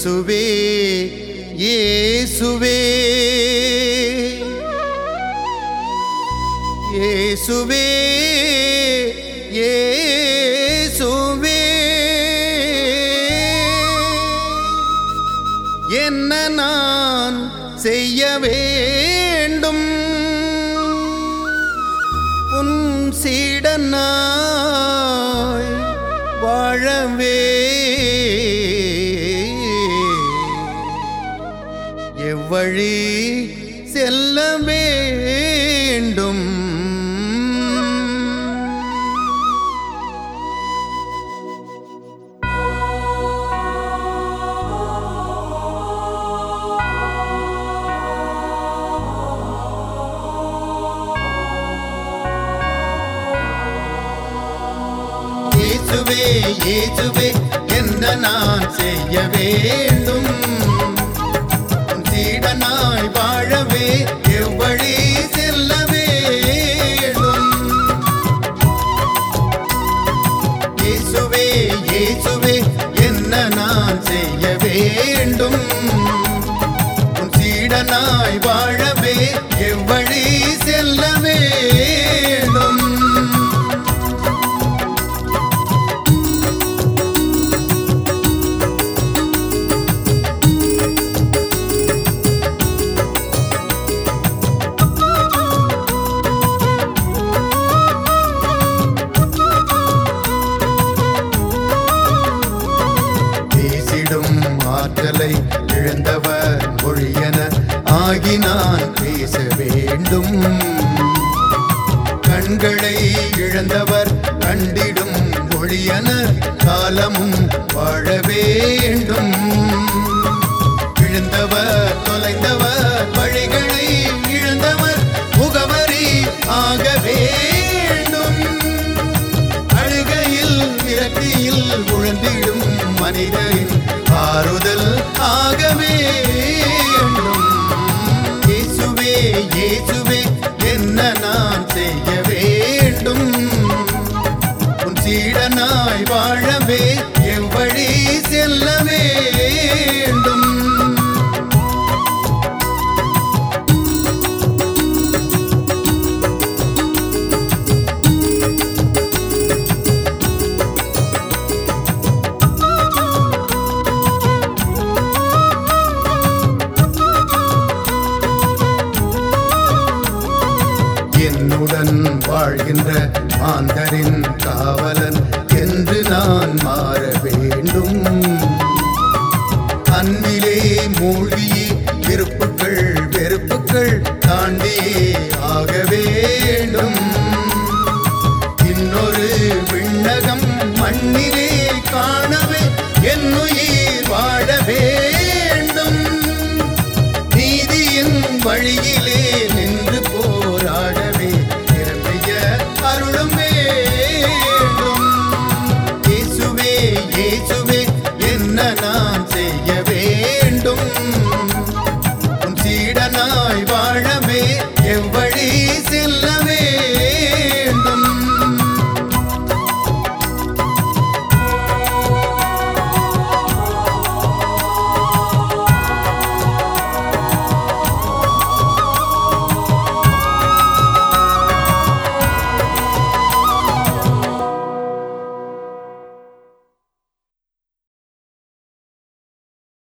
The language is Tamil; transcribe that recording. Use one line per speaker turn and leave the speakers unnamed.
இயேசுவே இயேசுவே இயேசுவே இயேசுவே என்ன நான் செய்ய வேண்டும் உன் சீடனாய் வாழவே எவ்வழி செல்ல வேண்டும் இயேசுவே இயேசுவே என்ன நான் செய்ய வேண்டும் உன் சீடனாய் வாழவே எவ்வழி செல்ல வேண்டும் இயேசுவே இயேசுவே என்ன நான் செய்ய வேண்டும் உன் சீடனாய் வாழவே எவ்வழி செல்ல வேண்டும் பேசிடும் ஆற்றலை இழந்தவர் மொழியன ஆகி நான் பேச வேண்டும் கண்களை இழந்தவர் கண்டிடும் மொழியன காலமும் வாழ வேண்டும் இழந்தவர் தொலைந்தவர் வழிகளை இழந்தவர் முகவரி ஆக வேண்டும் அழுகையில் விரக்தியில் உழந்திடும் மனிதரின் ஆறுதல் ஆக வேண்டும் இயேசுவே இயேசுவே என்ன நான் செய்ய வேண்டும் உன் சீடனாய் வாழவே எவ்வழி செல்ல வேண்டும் என்னுடன் வாழ்கின்ற மாந்தரின் காவலன் என்று நான் மாற வேண்டும் அன்பிலே மூழ்கியே விருப்புகள் வெறுப்புகள் தாண்டியே ஆக வேண்டும் இன்னொரு விண்ணகம் மண்ணிலே காணவே என்னுயிர் வாழ வேண்டும் நீதியின் வழியிலே நின்று போராடவே நிரம்பிய அருளும் வேண்டும் இயேசுவே இயேசுவே என்ன நான் செய்ய வேண்டும் உன் சீடனாய் வாழவே